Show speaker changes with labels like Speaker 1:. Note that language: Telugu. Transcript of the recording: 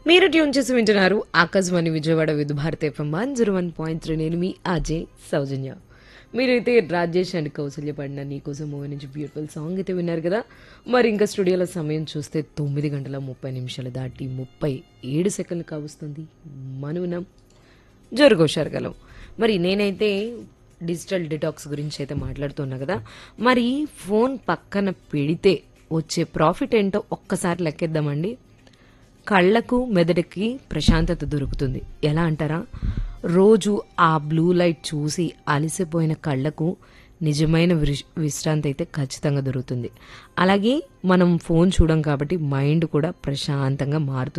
Speaker 1: మీరు ట్యూన్ చేసి వింటున్నారు Akashvani Vijayawada Vividh Bharati FM one zero one point three నేను మీ అజయ్ సౌజన్య మీరైతే రాజేష్ అండ్ కౌసల్య పడిన నీకోసం మూవీ నుంచి బ్యూటిఫుల్ సాంగ్ అయితే విన్నారు కదా మరి ఇంకా స్టూడియోలో సమయం చూస్తే తొమ్మిది గంటల ముప్పై నిమిషాలు దాటి ముప్పై ఏడు సెకండ్లు కావస్తుంది మనమునం జరుగుషరగలం మరి నేనైతే డిజిటల్ డిటాక్స్ గురించి అయితే మాట్లాడుతున్నా కదా మరి ఫోన్ పక్కన పెడితే వచ్చే ప్రాఫిట్ ఏంటో ఒక్కసారి లెక్కేద్దామండి కళ్ళకు మెదడుకి ప్రశాంతత దొరుకుతుంది ఎలా అంటారా రోజు ఆ బ్లూ లైట్ చూసి అలసిపోయిన కళ్ళకు నిజమైన విశ్ర- విశ్రాంతి అయితే ఖచ్చితంగా దొరుకుతుంది అలాగే మనం ఫోన్ చూడం కాబట్టి మైండ్ కూడా ప్రశాంతంగా మారుతుంది